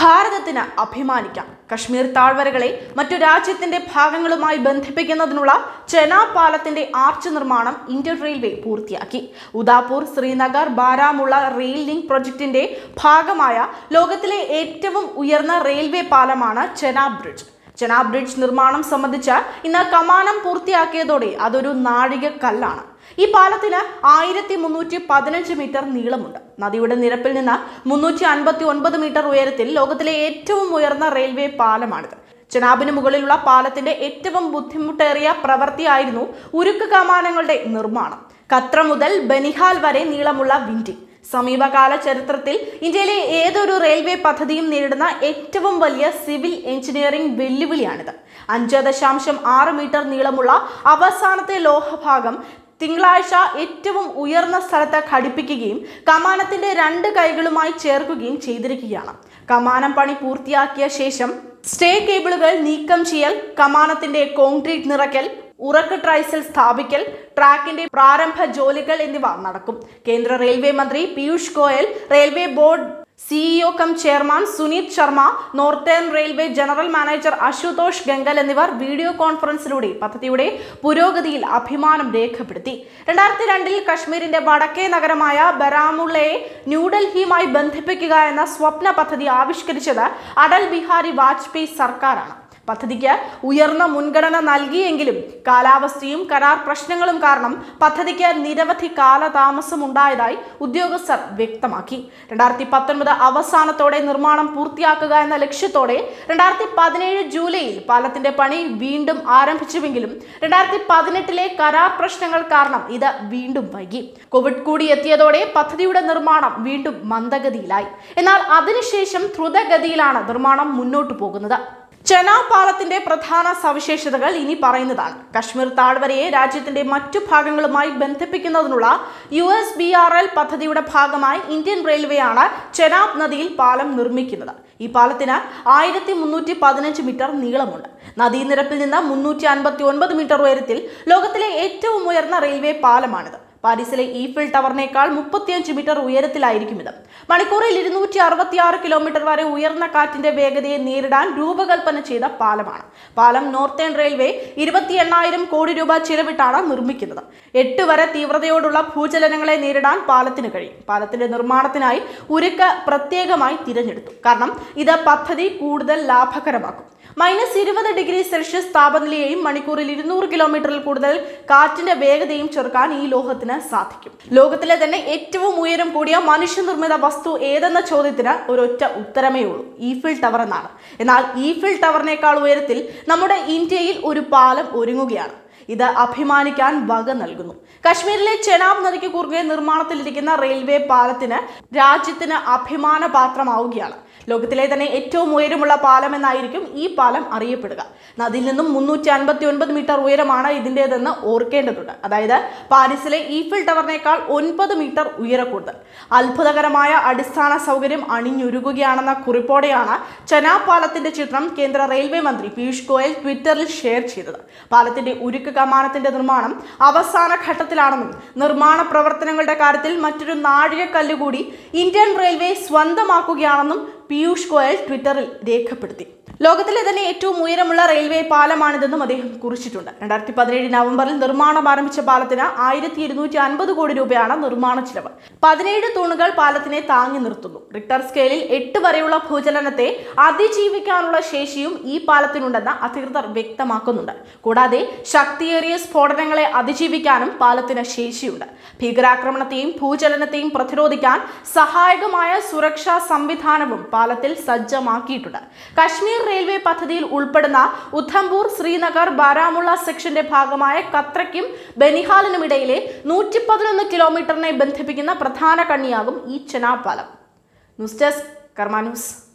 ഭാരതത്തിന് അഭിമാനിക്കാം കശ്മീർ താഴ്വരകളെ മറ്റു രാജ്യത്തിന്റെ ഭാഗങ്ങളുമായി ബന്ധിപ്പിക്കുന്നതിനുള്ള ചെനാബ് പാലത്തിന്റെ ആർച്ച് നിർമ്മാണം ഇന്ത്യൻ റെയിൽവേ പൂർത്തിയാക്കി ഉദാപൂർ ശ്രീനഗർ ബാരാമുള്ള റെയിൽ ലിങ്ക് പ്രൊജക്ടിന്റെ ഭാഗമായ ലോകത്തിലെ ഏറ്റവും ഉയർന്ന റെയിൽവേ പാലമാണ് ചെനാബ് ബ്രിഡ്ജ് ചെനാബ് ബ്രിഡ്ജ് നിർമ്മാണം സംബന്ധിച്ച് ഇന്ന് കമാനം പൂർത്തിയാക്കിയതോടെ അതൊരു നാഴികക്കല്ലാണ് ഈ പാലത്തിന് ആയിരത്തി മുന്നൂറ്റി പതിനഞ്ച് മീറ്റർ നീളമുണ്ട് നദിയുടെ നിരപ്പിൽ നിന്ന് മുന്നൂറ്റി അൻപത്തി ഒൻപത് മീറ്റർ ഉയരത്തിൽ ലോകത്തിലെ ഏറ്റവും ഉയർന്ന റെയിൽവേ പാലമാണിത് ചെനാബിന് മുകളിലുള്ള പാലത്തിന്റെ ഏറ്റവും ബുദ്ധിമുട്ടേറിയ പ്രവൃത്തിയായിരുന്നു ഉരുക്ക് കമാനങ്ങളുടെ നിർമ്മാണം ഖത്ര മുതൽ ബനിഹാൽ വരെ നീളമുള്ള വിൻഡിംഗ് സമീപകാല ചരിത്രത്തിൽ ഇന്ത്യയിലെ ഏതൊരു റെയിൽവേ പദ്ധതിയും നേരിടുന്ന ഏറ്റവും വലിയ സിവിൽ എഞ്ചിനീയറിംഗ് വെല്ലുവിളിയാണിത് അഞ്ച് ദശാംശം ആറ് മീറ്റർ നീളമുള്ള അവസാനത്തെ ലോഹഭാഗം തിങ്കളാഴ്ച ഏറ്റവും ഉയർന്ന സ്ഥലത്ത് ഘടിപ്പിക്കുകയും കമാനത്തിന്റെ രണ്ട് കൈകളുമായി ചേർക്കുകയും ചെയ്തിരിക്കുകയാണ് കമാനം പണി പൂർത്തിയാക്കിയ ശേഷം സ്റ്റേ കേബിളുകൾ നീക്കം ചെയ്യൽ കമാനത്തിന്റെ കോൺക്രീറ്റ് നിറയ്ക്കൽ ഉറക്ക് ട്രൈസിൽ സ്ഥാപിക്കൽ ട്രാക്കിന്റെ പ്രാരംഭ ജോലികൾ എന്നിവ നടക്കും കേന്ദ്ര റെയിൽവേ മന്ത്രി Piyush Goyal railway board CEO cum chairman Suneet Sharma northern railway general manager Ashutosh Gangal എന്നിവർ വീഡിയോ കോൺഫറൻസിലൂടെ പദ്ധതിയുടെ പുരോഗതിയിൽ അഭിമാനം രേഖപ്പെടുത്തി രണ്ടായിരത്തി രണ്ടിൽ കശ്മീരിന്റെ വടക്കേ നഗരമായ ബരാമുള്ളയെ ന്യൂഡൽഹിയുമായി ബന്ധിപ്പിക്കുക എന്ന സ്വപ്ന പദ്ധതി ആവിഷ്കരിച്ചത് അടൽ ബിഹാരി വാജ്പേയി സർക്കാരാണ് പദ്ധതിക്ക് ഉയർന്ന മുൻഗണന നൽകിയെങ്കിലും കാലാവസ്ഥയും കരാർ പ്രശ്നങ്ങളും കാരണം പദ്ധതിക്ക് നിരവധി കാലതാമസം ഉണ്ടായതായി ഉദ്യോഗസ്ഥർ വ്യക്തമാക്കി രണ്ടായിരത്തി പത്തൊൻപത് അവസാനത്തോടെ നിർമ്മാണം പൂർത്തിയാക്കുക എന്ന ലക്ഷ്യത്തോടെ രണ്ടായിരത്തി പതിനേഴ് ജൂലൈയിൽ പാലത്തിന്റെ പണി വീണ്ടും ആരംഭിച്ചുവെങ്കിലും രണ്ടായിരത്തി പതിനെട്ടിലെ കരാർ പ്രശ്നങ്ങൾ കാരണം ഇത് വീണ്ടും വൈകി കോവിഡ് കൂടി എത്തിയതോടെ പദ്ധതിയുടെ നിർമ്മാണം വീണ്ടും മന്ദഗതിയിലായി എന്നാൽ അതിനുശേഷം ദ്രുതഗതിയിലാണ് നിർമ്മാണം മുന്നോട്ടു പോകുന്നത് ചെനാബ് പാലത്തിന്റെ പ്രധാന സവിശേഷതകൾ ഇനി പറയുന്നതാണ് കശ്മീർ താഴ്വരയെ രാജ്യത്തിന്റെ മറ്റു ഭാഗങ്ങളുമായി ബന്ധിപ്പിക്കുന്നതിനുള്ള U S B R L പദ്ധതിയുടെ ഭാഗമായി ഇന്ത്യൻ റെയിൽവേയാണ് ചെനാബ് നദിയിൽ പാലം നിർമ്മിക്കുന്നത് ഈ പാലത്തിന് ആയിരത്തി മുന്നൂറ്റി പതിനഞ്ച് മീറ്റർ നീളമുണ്ട് നദീനിരപ്പിൽ നിന്ന് മുന്നൂറ്റി അൻപത്തി ഒൻപത് മീറ്റർ ഉയരത്തിൽ ലോകത്തിലെ ഏറ്റവും ഉയർന്ന റെയിൽവേ പാലമാണിത് പാരീസിലെ ഈഫിൽ ടവറിനേക്കാൾ മുപ്പത്തിയഞ്ച് മീറ്റർ ഉയരത്തിലായിരിക്കും ഇത് മണിക്കൂറിൽ ഇരുന്നൂറ്റി അറുപത്തിയാറ് കിലോമീറ്റർ വരെ ഉയർന്ന കാറ്റിന്റെ വേഗതയെ നേരിടാൻ രൂപകൽപ്പന ചെയ്ത പാലമാണ് പാലം നോർത്തേൺ റെയിൽവേ ഇരുപത്തി എണ്ണായിരം കോടി രൂപ ചിലവിട്ടാണ് നിർമ്മിക്കുന്നത് എട്ട് വരെ തീവ്രതയോടുള്ള ഭൂചലനങ്ങളെ നേരിടാൻ പാലത്തിന് കഴിയും പാലത്തിന്റെ നിർമ്മാണത്തിനായി ഉരുക്ക് പ്രത്യേകമായി തിരഞ്ഞെടുത്തു കാരണം ഇത് പദ്ധതി കൂടുതൽ ലാഭകരമാക്കും മൈനസ് ഇരുപത് ഡിഗ്രി സെൽഷ്യസ് താപനിലയെയും മണിക്കൂറിൽ ഇരുന്നൂറ് കിലോമീറ്ററിൽ കൂടുതൽ കാറ്റിന്റെ വേഗതയും ചെറുക്കാൻ ഈ ലോഹത്തിന് സാധിക്കും ലോകത്തിലെ തന്നെ ഏറ്റവും ഉയരം കൂടിയ മനുഷ്യനിർമ്മിത വസ്തു ഏതെന്ന ചോദ്യത്തിന് ഒരൊറ്റ ഉത്തരമേ ഉള്ളൂ ഈഫിൽ ടവർ എന്നാണ് എന്നാൽ ഈഫിൽ ടവറിനേക്കാൾ ഉയരത്തിൽ നമ്മുടെ ഇന്ത്യയിൽ ഒരു പാലം ഒരുങ്ങുകയാണ് ഇത് അഭിമാനിക്കാൻ വക നൽകുന്നു കശ്മീരിലെ ചെനാബ് നദിക്ക് കുറുകെ നിർമ്മാണത്തിലിരിക്കുന്ന റെയിൽവേ പാലത്തിന് രാജ്യത്തിന് അഭിമാന പാത്രമാവുകയാണ് ലോകത്തിലെ തന്നെ ഏറ്റവും ഉയരമുള്ള പാലം എന്നായിരിക്കും ഈ പാലം അറിയപ്പെടുക നദിയിൽ നിന്നും മുന്നൂറ്റി അൻപത്തി ഒൻപത് മീറ്റർ ഉയരമാണ് ഇതിൻ്റെതെന്ന് ഓർക്കേണ്ടതുണ്ട് അതായത് പാരീസിലെ ഈഫിൽ ടവറിനേക്കാൾ ഒൻപത് മീറ്റർ ഉയര കൂടുതൽ അത്ഭുതകരമായ അടിസ്ഥാന സൗകര്യം അണിഞ്ഞൊരുകുകയാണെന്ന കുറിപ്പോടെയാണ് ചെനാബ് പാലത്തിന്റെ ചിത്രം കേന്ദ്ര റെയിൽവേ മന്ത്രി പീയൂഷ് ഗോയൽ ട്വിറ്ററിൽ ഷെയർ ചെയ്തത് പാലത്തിന്റെ ഉരുക്ക് കമാനത്തിന്റെ നിർമ്മാണം അവസാന ഘട്ടത്തിലാണെന്നും നിർമ്മാണ പ്രവർത്തനങ്ങളുടെ കാര്യത്തിൽ മറ്റൊരു നാഴികക്കല്ല് കൂടി ഇന്ത്യൻ റെയിൽവേ സ്വന്തമാക്കുകയാണെന്നും പീയൂഷ് ഗോയൽ ട്വിറ്ററിൽ രേഖപ്പെടുത്തി ലോകത്തിലെ തന്നെ ഏറ്റവും ഉയരമുള്ള റെയിൽവേ പാലമാണിതെന്നും അദ്ദേഹം കുറിച്ചിട്ടുണ്ട് രണ്ടായിരത്തി പതിനേഴ് നവംബറിൽ നിർമ്മാണം ആരംഭിച്ച പാലത്തിന് ആയിരത്തി ഇരുന്നൂറ്റി അൻപത് കോടി രൂപയാണ് നിർമ്മാണ ചിലവ് പതിനേഴ് തൂണുകൾ പാലത്തിനെ താങ്ങി നിർത്തുന്നു റിക്ടർ സ്കെയിലിൽ എട്ട് വരെയുള്ള ഭൂചലനത്തെ അതിജീവിക്കാനുള്ള ശേഷിയും ഈ പാലത്തിനുണ്ടെന്ന് അധികൃതർ വ്യക്തമാക്കുന്നുണ്ട് കൂടാതെ ശക്തിയേറിയ സ്ഫോടനങ്ങളെ അതിജീവിക്കാനും പാലത്തിന് ശേഷിയുണ്ട് ഭീകരാക്രമണത്തെയും ഭൂചലനത്തെയും പ്രതിരോധിക്കാൻ സഹായകമായ സുരക്ഷാ സംവിധാനവും പാലത്തിൽ സജ്ജമാക്കിയിട്ടുണ്ട് കശ്മീർ റെയിൽവേ പദ്ധതിയിൽ ഉൾപ്പെടുന്ന ഉധംപൂർ ശ്രീനഗർ ബാരാമുള്ള സെക്ഷന്റെ ഭാഗമായ കത്രയ്ക്കും ബനിഹാലിനുമിടയിലെ നൂറ്റി പതിനൊന്ന് കിലോമീറ്ററിനെ ബന്ധിപ്പിക്കുന്ന പ്രധാന കണ്ണിയാകും ഈ ചെനാബ് പാലം ന്യൂസ് ഡെസ്ക് കർമാ ന്യൂസ്